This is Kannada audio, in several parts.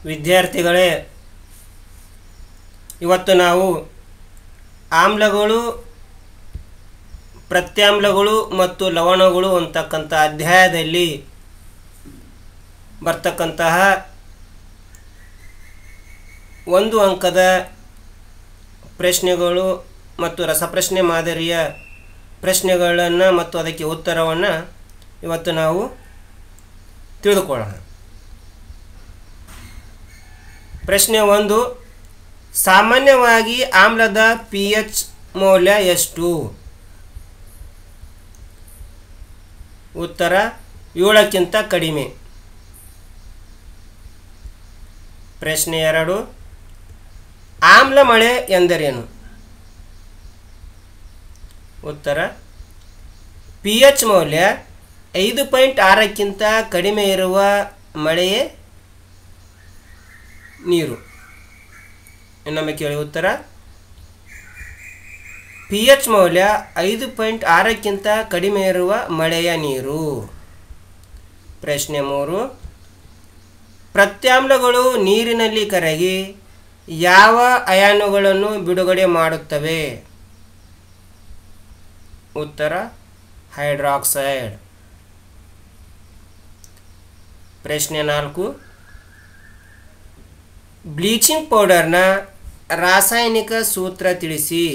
ವಿದ್ಯಾರ್ಥಿಗಳೇ ಇವತ್ತು ನಾವು ಆಮ್ಲಗಳು ಪ್ರತ್ಯಾಮ್ಲಗಳು ಮತ್ತು ಲವಣಗಳು ಅಂತಕ್ಕಂಥ ಅಧ್ಯಾಯದಲ್ಲಿ ಬರ್ತಕ್ಕಂತಹ ಒಂದು ಅಂಕದ ಪ್ರಶ್ನೆಗಳು ಮತ್ತು ರಸಪ್ರಶ್ನೆ ಮಾದರಿಯ ಪ್ರಶ್ನೆಗಳನ್ನು ಮತ್ತು ಅದಕ್ಕೆ ಉತ್ತರವನ್ನು ಇವತ್ತು ನಾವು ತಿಳಿದುಕೊಳ್ಳೋಣ ಪ್ರಶ್ನೆ ಒಂದು ಸಾಮಾನ್ಯವಾಗಿ ಆಮ್ಲದ ಪಿ ಎಚ್ ಮೌಲ್ಯ ಎಷ್ಟು ಉತ್ತರ ಏಳಕ್ಕಿಂತ ಕಡಿಮೆ ಪ್ರಶ್ನೆ ಎರಡು ಆಮ್ಲ ಮಳೆ ಎಂದರೇನು ಉತ್ತರ ಪಿ ಎಚ್ ಮೌಲ್ಯ ಐದು ಪಾಯಿಂಟ್ ಆರಕ್ಕಿಂತ ಕಡಿಮೆ ಇರುವ ಮಳೆಯೇ ನೀರು ಇನ್ನೊಮ್ಮೆ ಕೇಳಿ ಉತ್ತರ ಪಿ ಎಚ್ ಮೌಲ್ಯ ಐದು ಪಾಯಿಂಟ್ ಆರಕ್ಕಿಂತ ಕಡಿಮೆ ಇರುವ ಮಳೆಯ ನೀರು ಪ್ರಶ್ನೆ ಮೂರು ಪ್ರತ್ಯಾಮ್ಲಗಳು ನೀರಿನಲ್ಲಿ ಕರಗಿ ಯಾವ ಅಯಾನುಗಳನ್ನು ಬಿಡುಗಡೆ ಮಾಡುತ್ತವೆ ಉತ್ತರ ಹೈಡ್ರಾಕ್ಸೈಡ್ ಪ್ರಶ್ನೆ ನಾಲ್ಕು ಬ್ಲೀಚಿಂಗ್ ಪೌಡರ್ನ ರಾಸಾಯನಿಕ ಸೂತ್ರ ತಿಳಿಸಿ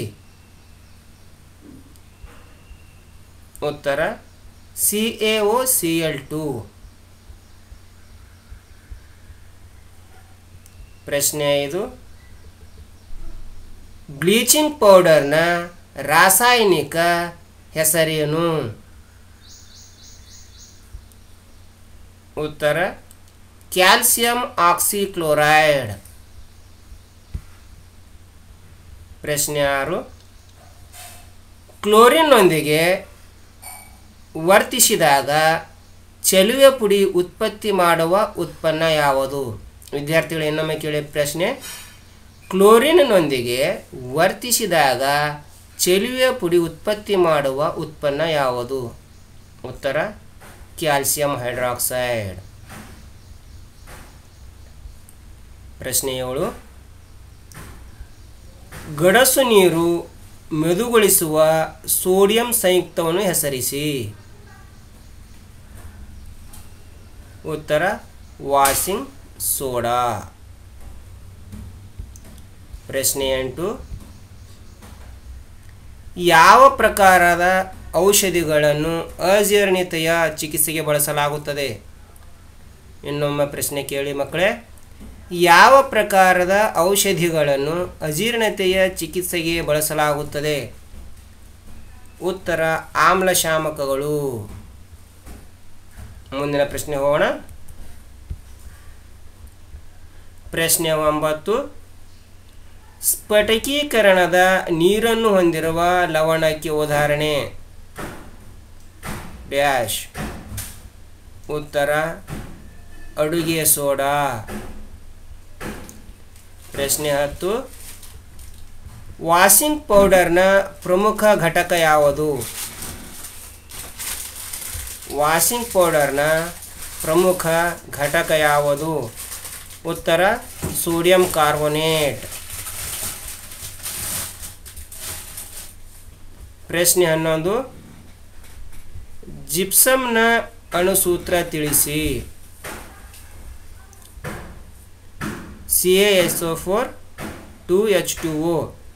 ಉತ್ತರ C A O C L two ಪ್ರಶ್ನೆ ಐದು ಬ್ಲೀಚಿಂಗ್ ಪೌಡರ್ನ ರಾಸಾಯನಿಕ ಹೆಸರೇನು ಉತ್ತರ ಕ್ಯಾಲ್ಸಿಯಂ ಆಕ್ಸಿಕ್ಲೋರೈಡ್ ಪ್ರಶ್ನೆ ಆರು ಕ್ಲೋರಿನ್ನೊಂದಿಗೆ ವರ್ತಿಸಿದಾಗ ಚೆಲುವೆ ಪುಡಿ ಉತ್ಪತ್ತಿ ಮಾಡುವ ಉತ್ಪನ್ನ ಯಾವುದು ವಿದ್ಯಾರ್ಥಿಗಳು ಇನ್ನೊಮ್ಮೆ ಕೇಳಿ ಪ್ರಶ್ನೆ ಕ್ಲೋರಿನ್ನೊಂದಿಗೆ ವರ್ತಿಸಿದಾಗ ಚೆಲುವೆ ಪುಡಿ ಉತ್ಪತ್ತಿ ಮಾಡುವ ಉತ್ಪನ್ನ ಯಾವುದು ಉತ್ತರ ಕ್ಯಾಲ್ಸಿಯಂ ಹೈಡ್ರಾಕ್ಸೈಡ್ ಪ್ರಶ್ನೆ ಏಳು ಗಡಸು ನೀರು ಮೆದುಗೊಳಿಸುವ ಸೋಡಿಯಂ ಸಂಯುಕ್ತವನ್ನು ಹೆಸರಿಸಿ ಉತ್ತರ ವಾಷಿಂಗ್ ಸೋಡಾ ಪ್ರಶ್ನೆ ಎಂಟು ಯಾವ ಪ್ರಕಾರದ ಔಷಧಿಗಳನ್ನು ಅಜೀರ್ಣತೆಯ ಚಿಕಿತ್ಸೆಗೆ ಬಳಸಲಾಗುತ್ತದೆ ಇನ್ನೊಮ್ಮೆ ಪ್ರಶ್ನೆ ಕೇಳಿ ಮಕ್ಕಳೇ ಯಾವ ಪ್ರಕಾರದ ಔಷಧಿಗಳನ್ನು ಅಜೀರ್ಣತೆಯ ಚಿಕಿತ್ಸೆಗೆ ಬಳಸಲಾಗುತ್ತದೆ ಉತ್ತರ ಆಮ್ಲಶಾಮಕಗಳು ಮುಂದಿನ ಪ್ರಶ್ನೆ ಹೋಗೋಣ ಪ್ರಶ್ನೆ ಒಂಬತ್ತು ಸ್ಫಟಿಕೀಕರಣದ ನೀರನ್ನು ಹೊಂದಿರುವ ಲವಣಕ್ಕೆ ಉದಾಹರಣೆ ಡ್ಯಾಶ್ ಉತ್ತರ ಅಡುಗೆ ಸೋಡಾ ಪ್ರಶ್ನೆ ಹತ್ತು ವಾಷಿಂಗ್ ಪೌಡರ್ನ ಪ್ರಮುಖ ಘಟಕ ಯಾವುದು ವಾಷಿಂಗ್ ಪೌಡರ್ನ ಪ್ರಮುಖ ಘಟಕ ಯಾವುದು ಉತ್ತರ ಸೋಡಿಯಂ ಕಾರ್ಬೋನೇಟ್ ಪ್ರಶ್ನೆ ಹನ್ನೊಂದು ಜಿಪ್ಸಮ್ನ ಅಣುಸೂತ್ರ ತಿಳಿಸಿ C A S O four two H two O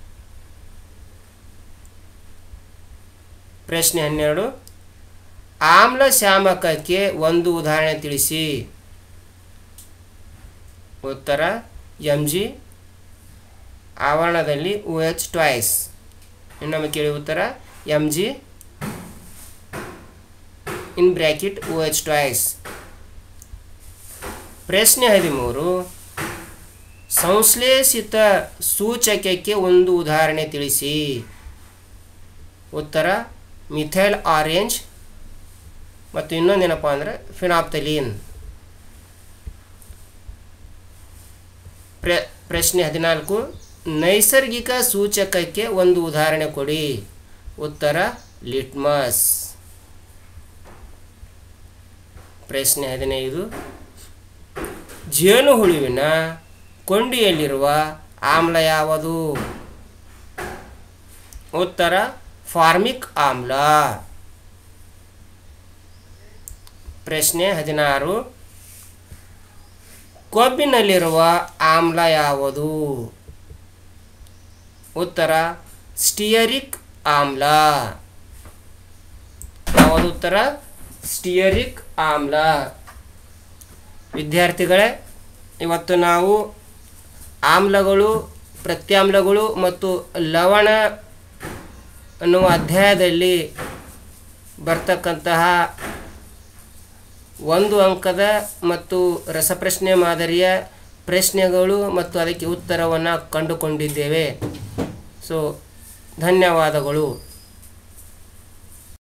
ಪ್ರಶ್ನೆ ಹನ್ನೆರಡು ಆಮ್ಲ ಶಾಮಕಕ್ಕೆ ಒಂದು ಉದಾಹರಣೆ ತಿಳಿಸಿ ಉತ್ತರ ಎಂ ಜಿ ಆವರಣದಲ್ಲಿ ಓ ಎಚ್ ಟ್ವಾಯ್ಸ್ ಇನ್ನೊಮ್ಮೆ ಕೇಳಿ ಉತ್ತರ M G in bracket O H twice ಪ್ರಶ್ನೆ ಹದಿಮೂರು ಸಂಶ್ಲೇಷಿತ ಸೂಚಕಕ್ಕೆ ಒಂದು ಉದಾಹರಣೆ ತಿಳಿಸಿ ಉತ್ತರ ಮಿಥೈಲ್ ಆರೆಂಜ್ ಮತ್ತು ಇನ್ನೊಂದೇನಪ್ಪ ಅಂದರೆ ಫಿನಾಪ್ತಲೀನ್ ಪ್ರ ಪ್ರಶ್ನೆ ಹದಿನಾಲ್ಕು ನೈಸರ್ಗಿಕ ಸೂಚಕಕ್ಕೆ ಒಂದು ಉದಾಹರಣೆ ಕೊಡಿ ಉತ್ತರ ಲಿಟ್ಮಸ್ ಪ್ರಶ್ನೆ ಹದಿನೈದು ಜೇನುಹುಳುವಿನ ಕೊಂಡಿಯಲ್ಲಿರುವ ಆಮ್ಲ ಯಾವುದು ಉತ್ತರ ಫಾರ್ಮಿಕ್ ಆಮ್ಲ ಪ್ರಶ್ನೆ ಹದಿನಾರು ಕೊಬ್ಬಿನಲ್ಲಿರುವ ಆಮ್ಲ ಯಾವುದು ಉತ್ತರ ಸ್ಟಿಯರಿಕ್ ಆಮ್ಲ ಯಾವುದು ಉತ್ತರ ಸ್ಟಿಯರಿಕ್ ಆಮ್ಲ ವಿದ್ಯಾರ್ಥಿಗಳೇ ಇವತ್ತು ನಾವು ಆಮ್ಲಗಳು ಪ್ರತ್ಯಾಮ್ಲಗಳು ಮತ್ತು ಲವಣ ಅನ್ನುವ ಅಧ್ಯಾಯದಲ್ಲಿ ಬರ್ತಕ್ಕಂತಹ ಒಂದು ಅಂಕದ ಮತ್ತು ರಸಪ್ರಶ್ನೆ ಮಾದರಿಯ ಪ್ರಶ್ನೆಗಳು ಮತ್ತು ಅದಕ್ಕೆ ಉತ್ತರವನ್ನು ಕಂಡುಕೊಂಡಿದ್ದೇವೆ ಸೊ ಧನ್ಯವಾದಗಳು